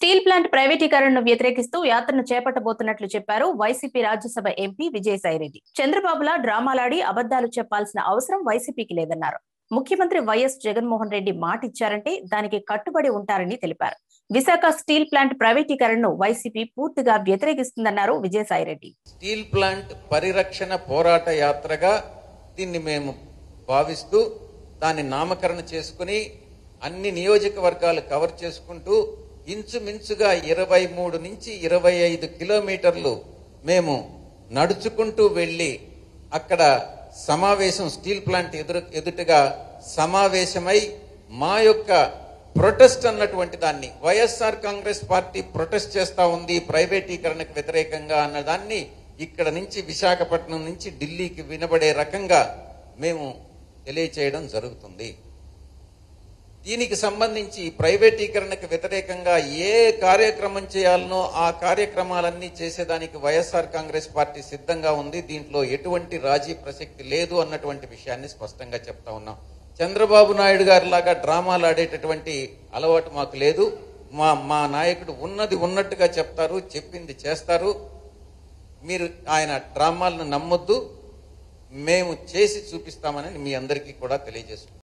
steel plant ప్రైవేటీకరణను వ్యతిరేకిస్తూ యాత్రను చేపట్టబోతున్నట్లు చెప్పారు వైసీపీ రాజ్యసభ ఎంపీ విజయసాయిరెడ్డి చంద్రబాబులా డ్రామాలాడి అబద్దాలు చెప్పాల్సిన అవసరం వైసీపీకి లేదన్నారు ముఖ్యమంత్రి వైఎస్ జగన్మోహన్ రెడ్డి మాట ఇచ్చారంటే దానికి కట్టుబడి ఉంటారని తెలిపారు విశాఖ స్టీల్ ప్లాంట్ ప్రైవేటీకరణను వైసీపీ పూర్తిగా వ్యతిరేకిస్తుందన్నారు విజయసాయిరెడ్డి స్టీల్ ప్లాంట్ పరిరక్షణ పోరాట యాత్రగా దీన్ని మేము భావిస్తూ దాన్ని నామకరణ చేసుకుని అన్ని నియోజకవర్గాలు కవర్ చేసుకుంటూ ఇంచుమించుగా ఇరవై మూడు నుంచి ఇరవై ఐదు కిలోమీటర్లు మేము నడుచుకుంటూ వెళ్ళి అక్కడ సమావేశం స్టీల్ ప్లాంట్ ఎదురు ఎదుటగా సమావేశమై మా యొక్క ప్రొటెస్ట్ అన్నటువంటి దాన్ని వైఎస్ఆర్ కాంగ్రెస్ పార్టీ ప్రొటెస్ట్ చేస్తా ఉంది ప్రైవేటీకరణకు వ్యతిరేకంగా అన్న దాన్ని ఇక్కడ నుంచి విశాఖపట్నం నుంచి ఢిల్లీకి వినబడే రకంగా మేము తెలియచేయడం జరుగుతుంది దీనికి సంబంధించి ప్రైవేటీకరణకు వ్యతిరేకంగా ఏ కార్యక్రమం చేయాలనో ఆ కార్యక్రమాలన్నీ చేసేదానికి వైఎస్ఆర్ కాంగ్రెస్ పార్టీ సిద్ధంగా ఉంది దీంట్లో ఎటువంటి రాజీ ప్రసక్తి లేదు అన్నటువంటి విషయాన్ని స్పష్టంగా చెప్తా ఉన్నాం చంద్రబాబు నాయుడు గారి లాగా డ్రామాలు ఆడేటటువంటి అలవాటు మాకు లేదు మా మా నాయకుడు ఉన్నది ఉన్నట్టుగా చెప్తారు చెప్పింది చేస్తారు మీరు ఆయన డ్రామాలను నమ్మొద్దు మేము చేసి చూపిస్తామని మీ అందరికీ కూడా తెలియజేస్తున్నాం